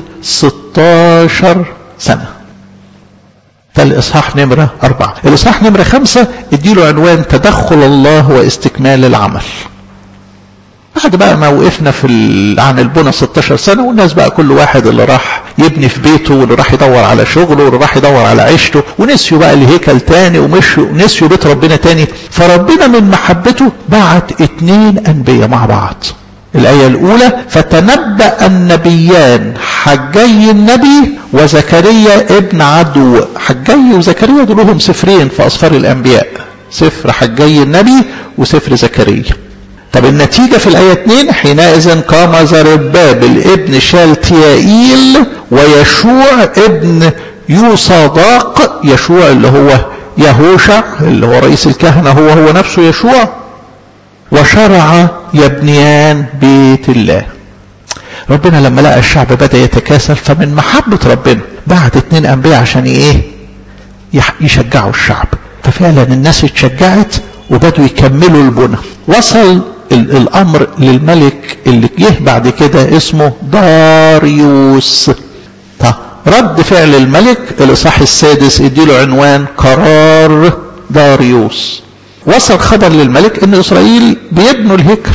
16 سنة ده الإصحاح نمرة أربعة الإصحاح نمرة خمسة اديله عنوان تدخل الله واستكمال العمل بعد بقى ما وقفنا في ال... عن البنى 16 سنة والناس بقى كل واحد اللي راح يبني في بيته واللي راح يدور على شغله واللي راح يدور على عيشته ونسيوا بقى الهيكل تاني ومشوا نسيوا بيت ربنا تاني فربنا من محبته بعت اتنين أنبياء مع بعض الآية الأولى فتنبأ النبيان حجي النبي وزكريا ابن عدو حجي وزكريا دول لهم سفرين في أسفار الأنبياء سفر حجي النبي وسفر زكريا طب النتيجة في الآية 2 حينئذ قام زربابل ابن شالتيائيل ويشوع ابن يوصداق يشوع اللي هو يهوشع اللي هو رئيس الكهنة هو هو نفسه يشوع وشرع يبنيان بيت الله ربنا لما لقى الشعب بدأ يتكاسل فمن محبة ربنا بعت اتنين أنبياء عشان ايه يشجعوا الشعب ففعلا الناس اتشجعت وبدوا يكملوا البنى وصل الامر للملك اللي جه بعد كده اسمه داريوس طب رد فعل الملك الاصحاح السادس اديله عنوان قرار داريوس وصل خبر للملك ان اسرائيل بيبنوا الهيكل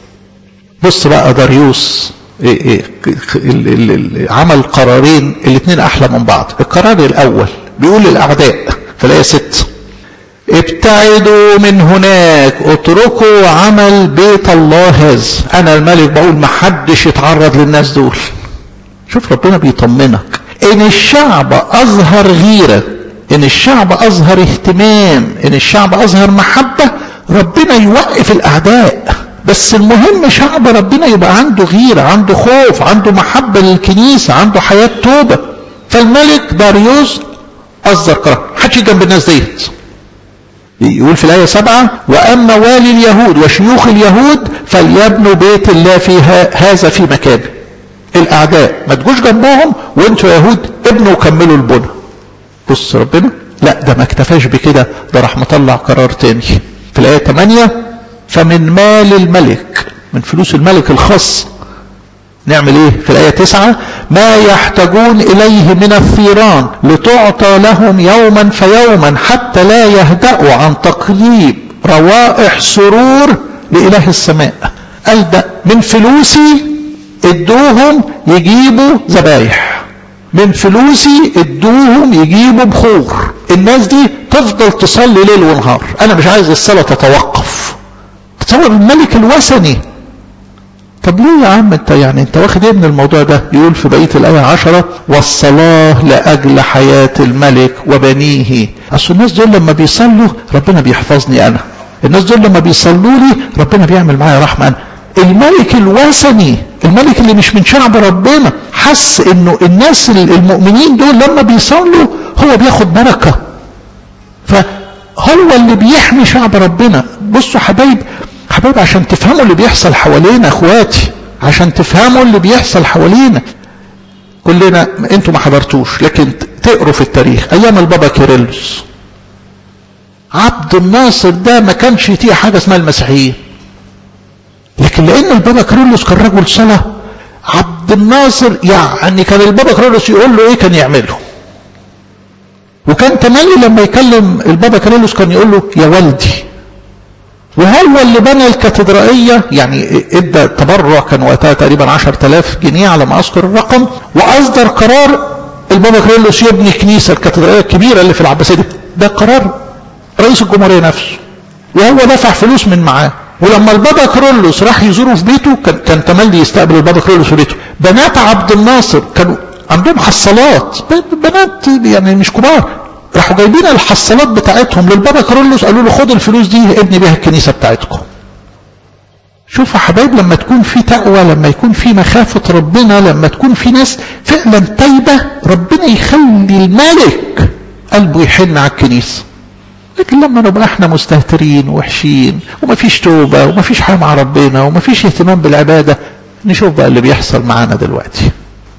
بص بقى داريوس إيه إيه عمل قرارين الاثنين احلى من بعض القرار الاول بيقول للاعداء في الايه 6 ابتعدوا من هناك اتركوا عمل بيت الله هذا انا الملك بقول ما حدش يتعرض للناس دول شوف ربنا بيطمنك ان الشعب اظهر غيره ان الشعب اظهر اهتمام ان الشعب اظهر محبة ربنا يوقف الاعداء بس المهم شعب ربنا يبقى عنده غيرة عنده خوف عنده محبة للكنيسة عنده حياة توبة فالملك داريوس اصدر قرار حدش جنب الناس ديت يقول في الآية سبعة وأما والي اليهود وشيوخ اليهود فليبنوا بيت الله فيها هذا في مكانه الأعداء ما تجوش جنبهم وانتوا يهود ابنوا وكملوا البنى بص ربنا لا ده ما اكتفاش بكده ده راح مطلع قرار تاني في الآية 8 فمن مال الملك من فلوس الملك الخاص نعمل ايه في الآية 9 ما يحتاجون إليه من الثيران لتعطى لهم يوما فيوما حتى لا يهدأوا عن تقليب روائح سرور لإله السماء قال ده من فلوسي ادوهم يجيبوا ذبايح من فلوسي ادوهم يجيبوا بخور الناس دي تفضل تصلي ليل ونهار انا مش عايز الصلاة تتوقف تصور الملك الوثني طب ليه يا عم انت يعني انت واخد ايه من الموضوع ده يقول في بقية الآية عشرة والصلاة لأجل حياة الملك وبنيه اصل الناس دول لما بيصلوا ربنا بيحفظني انا الناس دول لما بيصلوا لي ربنا بيعمل معايا رحمة انا الملك الوثني الملك اللي مش من شعب ربنا حس انه الناس المؤمنين دول لما بيصلوا هو بياخد بركة فهو اللي بيحمي شعب ربنا بصوا حبايب حبايب عشان تفهموا اللي بيحصل حوالينا اخواتي عشان تفهموا اللي بيحصل حوالينا كلنا انتوا ما حضرتوش لكن تقروا في التاريخ ايام البابا كيرلس عبد الناصر ده ما كانش فيه حاجه اسمها المسيحيين لكن لان البابا كيرلس كان رجل صلاه عبد الناصر يعني كان البابا كيرلس يقول له ايه كان يعمله وكان تملي لما يكلم البابا كيرلس كان يقول له يا والدي وهو اللي بنى الكاتدرائية يعني ادى تبرع كان وقتها تقريبا 10000 جنيه على ما اذكر الرقم واصدر قرار البابا كيرلس يبني كنيسة الكاتدرائية الكبيرة اللي في العباسية دي ده قرار رئيس الجمهورية نفسه وهو دفع فلوس من معاه ولما البابا كيرلس راح يزوره في بيته كان كان تملي يستقبل البابا كيرلس في بيته بنات عبد الناصر كانوا عندهم حصالات بنات يعني مش كبار راحوا جايبين الحصالات بتاعتهم للبابا كيرلس قالوا له خد الفلوس دي ابني بيها الكنيسه بتاعتكم شوف يا حبايب لما تكون في تقوى لما يكون في مخافة ربنا لما تكون في ناس فعلا تايبة ربنا يخلي الملك قلبه يحن على الكنيسة لكن لما نبقى احنا مستهترين وحشين ومفيش توبة ومفيش حاجة مع ربنا ومفيش اهتمام بالعبادة نشوف بقى اللي بيحصل معانا دلوقتي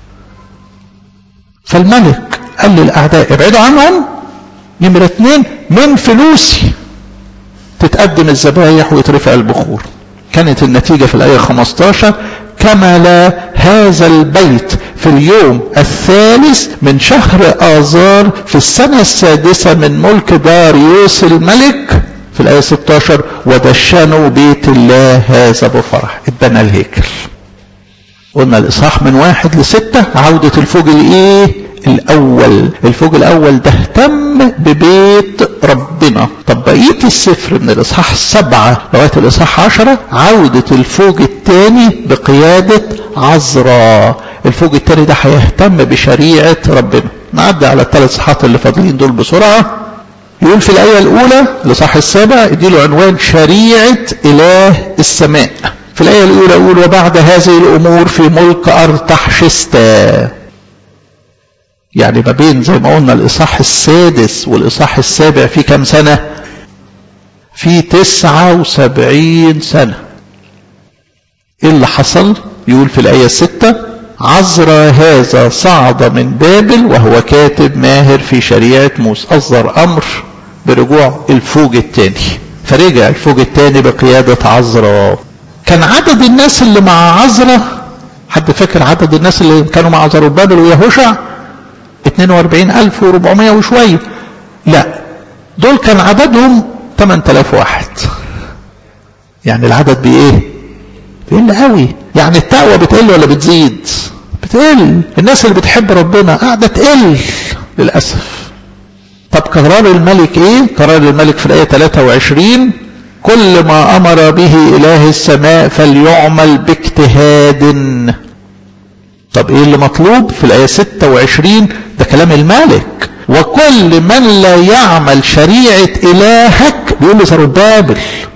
فالملك قال للأعداء ابعدوا عنهم نمرة اتنين من فلوسي تتقدم الذبايح ويترفع البخور كانت النتيجة في الآية 15 كمل هذا البيت في اليوم الثالث من شهر آذار في السنة السادسة من ملك داريوس الملك في الآية 16 ودشنوا بيت الله هذا بفرح اتبنى الهيكل قلنا الإصحاح من واحد لستة عودة الفوج الإيه الأول الفوج الأول ده اهتم ببيت ربنا طب بقية السفر من الإصحاح سبعة لغاية الإصحاح عشرة عودة الفوج الثاني بقيادة عزرا الفوج الثاني ده هيهتم بشريعة ربنا نعدي على الثلاث صحات اللي فاضلين دول بسرعة يقول في الآية الأولى الإصحاح السابع اديله عنوان شريعة إله السماء في الآية الأولى يقول وبعد هذه الأمور في ملك أرتحشستا يعني ما بين زي ما قلنا الإصحاح السادس والإصحاح السابع في كم سنة في تسعة وسبعين سنة إيه اللي حصل يقول في الآية الستة عزرا هذا صعد من بابل وهو كاتب ماهر في شريعة موسى أصدر أمر برجوع الفوج الثاني فرجع الفوج الثاني بقيادة عزرا كان عدد الناس اللي مع عزرا حد فاكر عدد الناس اللي كانوا مع زربابل ويهوشع 42400 وشوية لا دول كان عددهم 8000 واحد يعني العدد بايه بيقل قوي يعني التقوى بتقل ولا بتزيد بتقل الناس اللي بتحب ربنا قاعدة تقل للأسف طب قرار الملك ايه قرار الملك في الآية 23 كل ما أمر به إله السماء فليعمل باجتهاد طب ايه اللي مطلوب في الآية 26 ده كلام الملك وكل من لا يعمل شريعة إلهك بيقول لي زربابل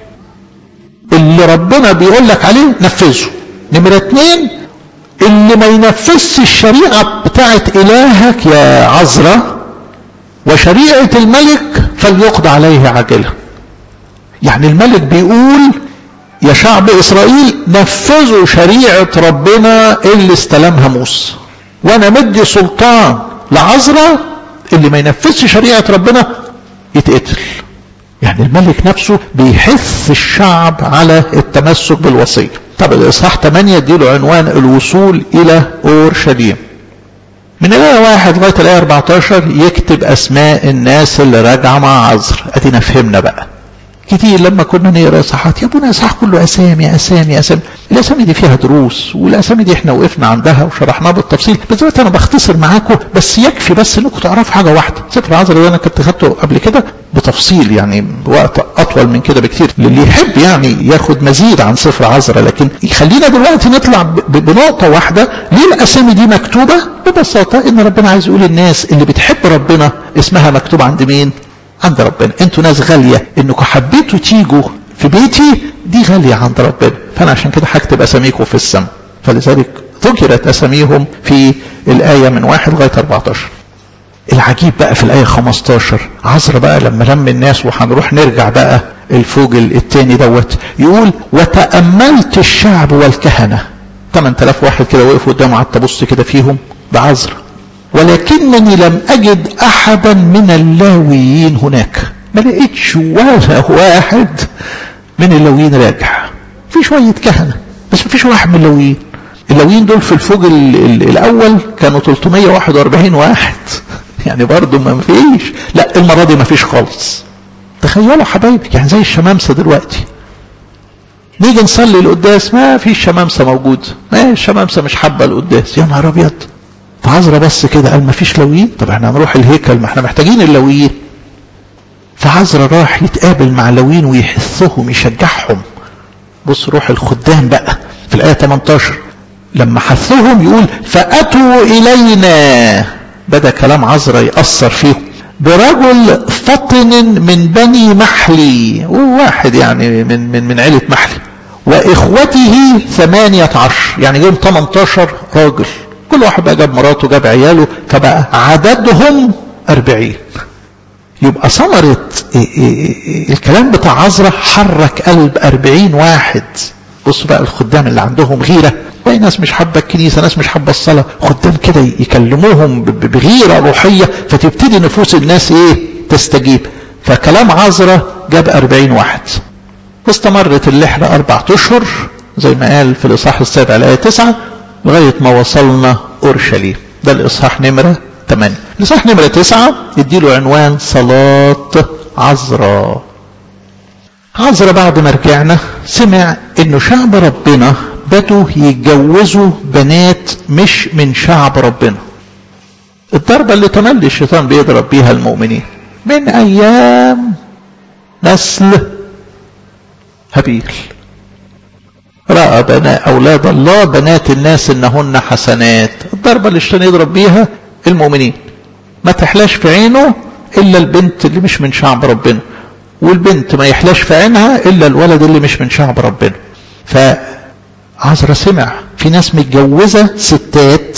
اللي ربنا بيقول لك عليه نفذه نمرة اتنين اللي ما ينفذش الشريعة بتاعت إلهك يا عذرة وشريعة الملك فليقضى عليه عاجلا يعني الملك بيقول يا شعب إسرائيل نفذوا شريعة ربنا اللي استلمها موسى وأنا مدي سلطان لعذرة اللي ما ينفذش شريعة ربنا يتقتل يعني الملك نفسه بيحث الشعب على التمسك بالوصية طب الإصحاح 8 اديله عنوان الوصول إلى أورشليم من الآية واحد لغاية الآية 14 يكتب أسماء الناس اللي راجعة مع عذر أدينا فهمنا بقى كتير لما كنا نقرا اصحاحات يا ابونا اصحاح كله اسامي اسامي اسامي الاسامي دي فيها دروس والاسامي دي احنا وقفنا عندها وشرحناها بالتفصيل بس دلوقتي انا بختصر معاكم بس يكفي بس انكم تعرفوا حاجه واحده سفر العذر ده انا كنت خدته قبل كده بتفصيل يعني بوقت اطول من كده بكتير للي يحب يعني ياخد مزيد عن سفر عذرا لكن خلينا دلوقتي نطلع بنقطه واحده ليه الاسامي دي مكتوبه ببساطه ان ربنا عايز يقول الناس اللي بتحب ربنا اسمها مكتوب عند مين عند ربنا انتوا ناس غالية انكم حبيتوا تيجوا في بيتي دي غالية عند ربنا فانا عشان كده هكتب اساميكم في السماء فلذلك ذكرت اساميهم في الاية من واحد لغاية 14 العجيب بقى في الاية 15 عذرا بقى لما لم الناس وهنروح نرجع بقى الفوج التاني دوت يقول وتأملت الشعب والكهنة 8000 واحد كده وقفوا قدامه قعدت ابص كده فيهم بعذر ولكنني لم أجد أحدا من اللاويين هناك ما لقيتش ولا واحد من اللاويين راجع في شوية كهنة بس ما فيش واحد من اللاويين اللاويين دول في الفوج ال ال الأول كانوا 341 واحد يعني برضه ما فيش لا المرة دي ما فيش خالص تخيلوا حبايبي يعني زي الشمامسة دلوقتي نيجي نصلي القداس ما فيش شمامسة موجود ما الشمامسة مش حابة القداس يا نهار أبيض فعذرة بس كده قال ما فيش لويين طب احنا هنروح الهيكل ما احنا محتاجين اللويين فعذرة راح يتقابل مع لويين ويحثهم يشجعهم بص روح الخدام بقى في الآية 18 لما حثهم يقول فأتوا إلينا بدأ كلام عذرة يأثر فيهم برجل فطن من بني محلي وواحد يعني من من من عيلة محلي وإخوته ثمانية عشر يعني جايب 18 راجل كل واحد بقى جاب مراته جاب عياله فبقى عددهم أربعين يبقى ثمرة الكلام بتاع عذرة حرك قلب أربعين واحد بصوا بقى الخدام اللي عندهم غيرة باقي ناس مش حابة الكنيسة ناس مش حابة الصلاة خدام كده يكلموهم بغيرة روحية فتبتدي نفوس الناس ايه تستجيب فكلام عذرة جاب أربعين واحد استمرت اللحرة أربعة أشهر زي ما قال في الإصحاح السابع الآية تسعة لغاية ما وصلنا أورشليم ده الإصحاح نمرة 8 الإصحاح نمرة 9 يديله عنوان صلاة عذراء عذراء بعد ما رجعنا سمع إنه شعب ربنا بدوا يتجوزوا بنات مش من شعب ربنا الضربة اللي تملي الشيطان بيضرب بيها المؤمنين من أيام نسل هابيل رأى بناء أولاد الله بنات الناس إنهن حسنات الضربة اللي الشيطان يضرب بيها المؤمنين ما تحلاش في عينه إلا البنت اللي مش من شعب ربنا والبنت ما يحلاش في عينها إلا الولد اللي مش من شعب ربنا فعذرا سمع في ناس متجوزة ستات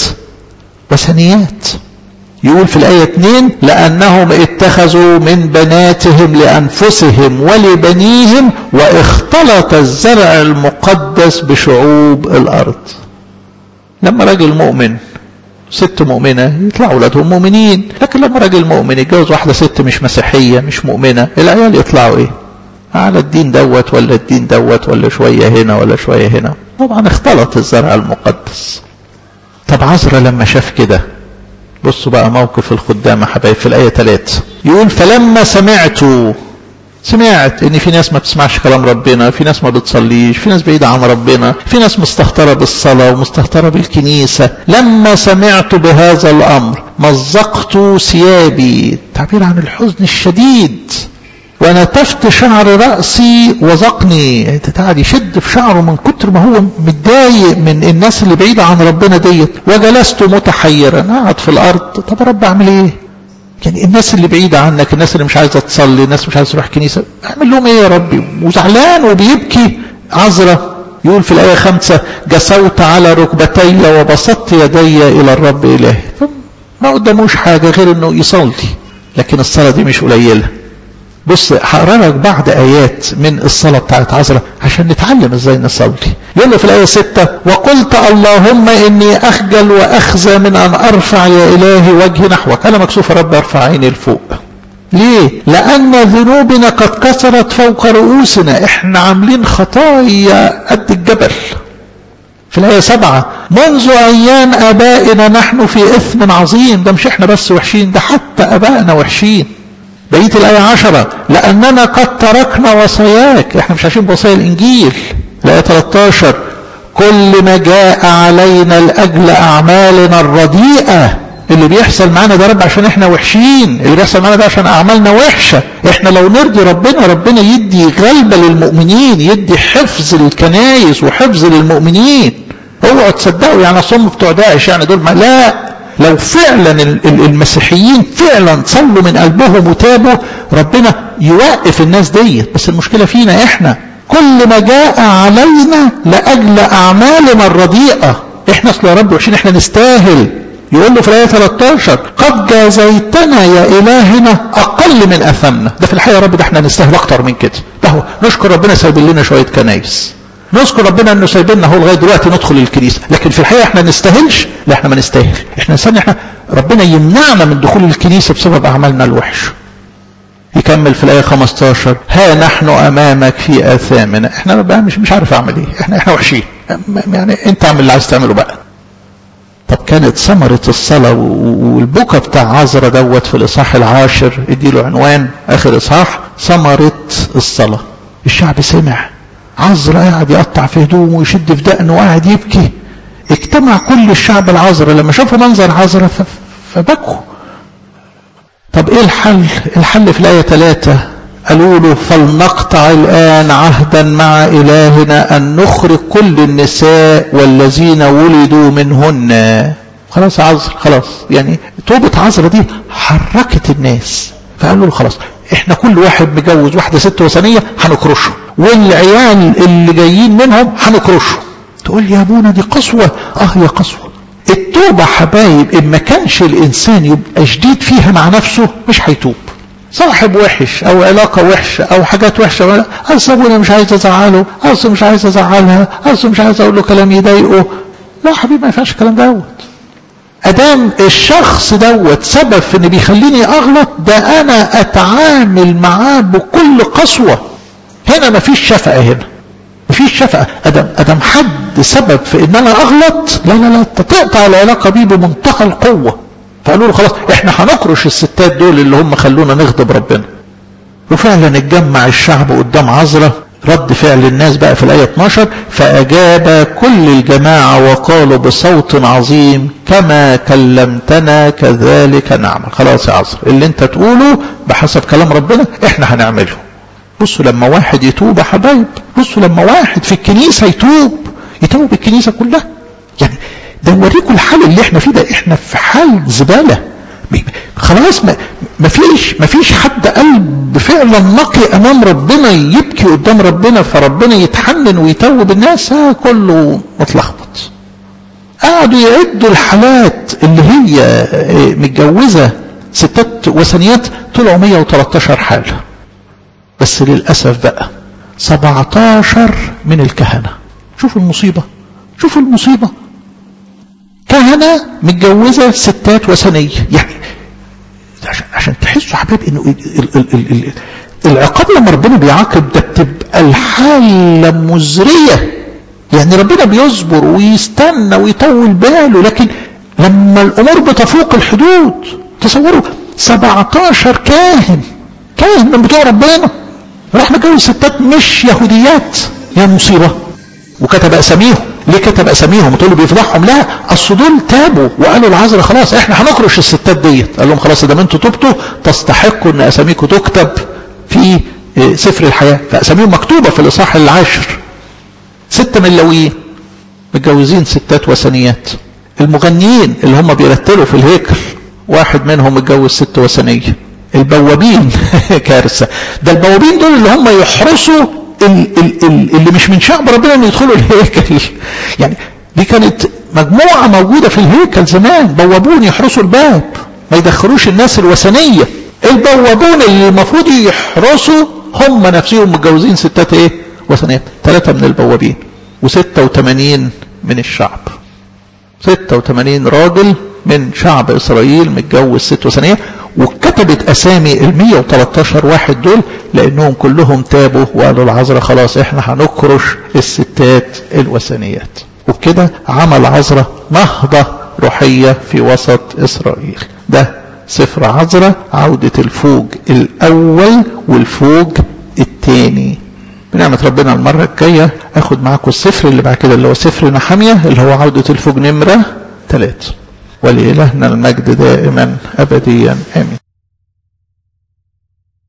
وثنيات يقول في الآية 2 لأنهم اتخذوا من بناتهم لأنفسهم ولبنيهم واختلط الزرع المقدس بشعوب الأرض لما راجل مؤمن ست مؤمنة يطلعوا أولادهم مؤمنين لكن لما راجل مؤمن يتجوز واحدة ست مش مسيحية مش مؤمنة العيال يطلعوا ايه على الدين دوت ولا الدين دوت ولا شوية هنا ولا شوية هنا طبعا اختلط الزرع المقدس طب عذرا لما شاف كده بصوا بقى موقف الخدام حبايب في الآية 3 يقول فلما سمعت سمعت ان في ناس ما بتسمعش كلام ربنا في ناس ما بتصليش في ناس بعيدة عن ربنا في ناس مستهترة بالصلاة ومستهترة بالكنيسة لما سمعت بهذا الأمر مزقت ثيابي تعبير عن الحزن الشديد ونتفت شعر رأسي وزقني انت قاعد يشد في شعره من كتر ما هو متضايق من الناس اللي بعيدة عن ربنا ديت وجلست متحيرا قاعد في الأرض طب يا رب أعمل إيه؟ يعني الناس اللي بعيدة عنك الناس اللي مش عايزة تصلي الناس مش عايزة تروح كنيسة أعمل لهم إيه يا ربي وزعلان وبيبكي عذرة يقول في الآية خمسة جسوت على ركبتي وبسطت يدي إلى الرب إلهي ما قداموش حاجة غير إنه يصلي لكن الصلاة دي مش قليلة بص هقرا لك بعض ايات من الصلاه بتاعت عذرا عشان نتعلم ازاي نصلي يقول له في الايه 6 وقلت اللهم اني اخجل واخزى من ان ارفع يا الهي وجهي نحوك انا مكسوف رب ارفع عيني لفوق ليه لان ذنوبنا قد كثرت فوق رؤوسنا احنا عاملين خطايا قد الجبل في الآية سبعة منذ أيام آبائنا نحن في إثم عظيم ده مش إحنا بس وحشين ده حتى آبائنا وحشين بقية الآية عشرة لأننا قد تركنا وصاياك احنا مش عايشين بوصايا الإنجيل الآية 13 كل ما جاء علينا لأجل أعمالنا الرديئة اللي بيحصل معانا ده رب عشان احنا وحشين اللي بيحصل معانا ده عشان أعمالنا وحشة احنا لو نرضي ربنا ربنا يدي غلبة للمؤمنين يدي حفظ للكنايس وحفظ للمؤمنين اوعوا تصدقوا يعني اصم بتوع داعش يعني دول ما لا لو فعلا المسيحيين فعلا صلوا من قلبهم وتابوا ربنا يوقف الناس ديت بس المشكلة فينا احنا كل ما جاء علينا لأجل أعمالنا الرديئة احنا اصل يا رب وحشين احنا نستاهل يقول له في الآية 13 قد جازيتنا يا إلهنا أقل من أثمنا ده في الحقيقة يا رب ده احنا نستاهل أكتر من كده ده هو نشكر ربنا سايب لنا شوية كنايس نذكر ربنا انه سايبنا اهو لغايه دلوقتي ندخل الكنيسه لكن في الحقيقه احنا نستاهلش لا احنا ما نستاهل احنا نستنى احنا ربنا يمنعنا من دخول الكنيسه بسبب اعمالنا الوحش يكمل في الايه 15 ها نحن امامك في اثامنا احنا بقى مش مش عارف اعمل ايه احنا احنا وحشين يعني انت اعمل اللي عايز تعمله بقى طب كانت ثمرة الصلاة والبكا بتاع عذرا دوت في الإصحاح العاشر اديله عنوان آخر إصحاح ثمرة الصلاة الشعب سمع عذرا قاعد يقطع في هدومه ويشد في دقنه وقاعد يبكي اجتمع كل الشعب العذرا لما شافوا منظر عذرا فبكوا طب ايه الحل الحل في الآية ثلاثة قالوا له فلنقطع الآن عهدا مع إلهنا أن نخرج كل النساء والذين ولدوا منهن خلاص عذر خلاص يعني توبة عذرة دي حركت الناس فقالوا له خلاص احنا كل واحد مجوز واحدة ست وثنية هنكرشه والعيال اللي جايين منهم هنكرشه تقول يا ابونا دي قسوة اه يا قسوة التوبة حبايب ان ما كانش الانسان يبقى شديد فيها مع نفسه مش هيتوب صاحب وحش او علاقة وحشة او حاجات وحشة اصل ابونا مش عايز ازعله اصل مش عايز ازعلها اصل مش عايز اقول له كلام يضايقه لا حبيبي ما ينفعش الكلام دوت ادام الشخص دوت سبب في ان بيخليني اغلط ده انا اتعامل معاه بكل قسوة هنا مفيش شفقة هنا مفيش شفقة ادم ادم حد سبب في ان انا اغلط لا لا لا تقطع العلاقة بيه بمنتهى القوة فقالوا له خلاص احنا هنكرش الستات دول اللي هم خلونا نغضب ربنا وفعلا اتجمع الشعب قدام عذرة رد فعل الناس بقى في الآية 12 فأجاب كل الجماعة وقالوا بصوت عظيم كما كلمتنا كذلك نعمل خلاص يا عذر اللي انت تقوله بحسب كلام ربنا احنا هنعمله بصوا لما واحد يتوب يا حبايب بصوا لما واحد في الكنيسة يتوب يتوب الكنيسة كلها يعني ده نوريكم الحال اللي احنا فيه ده احنا في حال زبالة خلاص ما ما فيش ما فيش حد قلب فعلا نقي امام ربنا يبكي قدام ربنا فربنا يتحنن ويتوب الناس آه كله متلخبط قعدوا يعدوا الحالات اللي هي متجوزه ستات وثنيات طلعوا 113 حاله بس للاسف بقى 17 من الكهنه شوفوا المصيبه شوفوا المصيبه كهنة متجوزة ستات وثنية يعني عشان, عشان تحسوا حبايب انه ال ال ال ال العقاب لما ربنا بيعاقب ده بتبقى الحالة مزرية يعني ربنا بيصبر ويستنى ويطول باله لكن لما الامور بتفوق الحدود تصوروا 17 كاهن كاهن من بتوع ربنا راح متجوز ستات مش يهوديات يا مصيبه وكتب اساميهم ليه كتب اساميهم وتقول له بيفضحهم لا اصل دول تابوا وقالوا العذراء خلاص احنا هنكرش الستات ديت قال لهم خلاص ده انتوا تبتوا تستحقوا ان اساميكم تكتب في سفر الحياه فاساميهم مكتوبه في الاصحاح العاشر ستة من اللاويين متجوزين ستات وثنيات المغنيين اللي هم بيرتلوا في الهيكل واحد منهم متجوز ست وثنيه البوابين كارثه ده البوابين دول اللي هم يحرسوا اللي مش من شعب ربنا ان يدخلوا الهيكل يعني دي كانت مجموعة موجودة في الهيكل زمان بوابون يحرسوا الباب ما يدخلوش الناس الوثنية البوابون اللي المفروض يحرسوا هم نفسهم متجوزين ستات ايه وثنيات ثلاثة من البوابين و86 من الشعب 86 راجل من شعب اسرائيل متجوز ست وثنية وكتبت اسامي ال 113 واحد دول لانهم كلهم تابوا وقالوا العذراء خلاص احنا هنكرش الستات الوثنيات وبكده عمل عذراء نهضة روحية في وسط اسرائيل ده سفر عذراء عودة الفوج الاول والفوج الثاني بنعمة ربنا المرة الجاية اخد معاكم السفر اللي بعد كده اللي هو سفر نحمية اللي هو عودة الفوج نمرة ثلاثة ولإلهنا المجد دائما أبديا آمين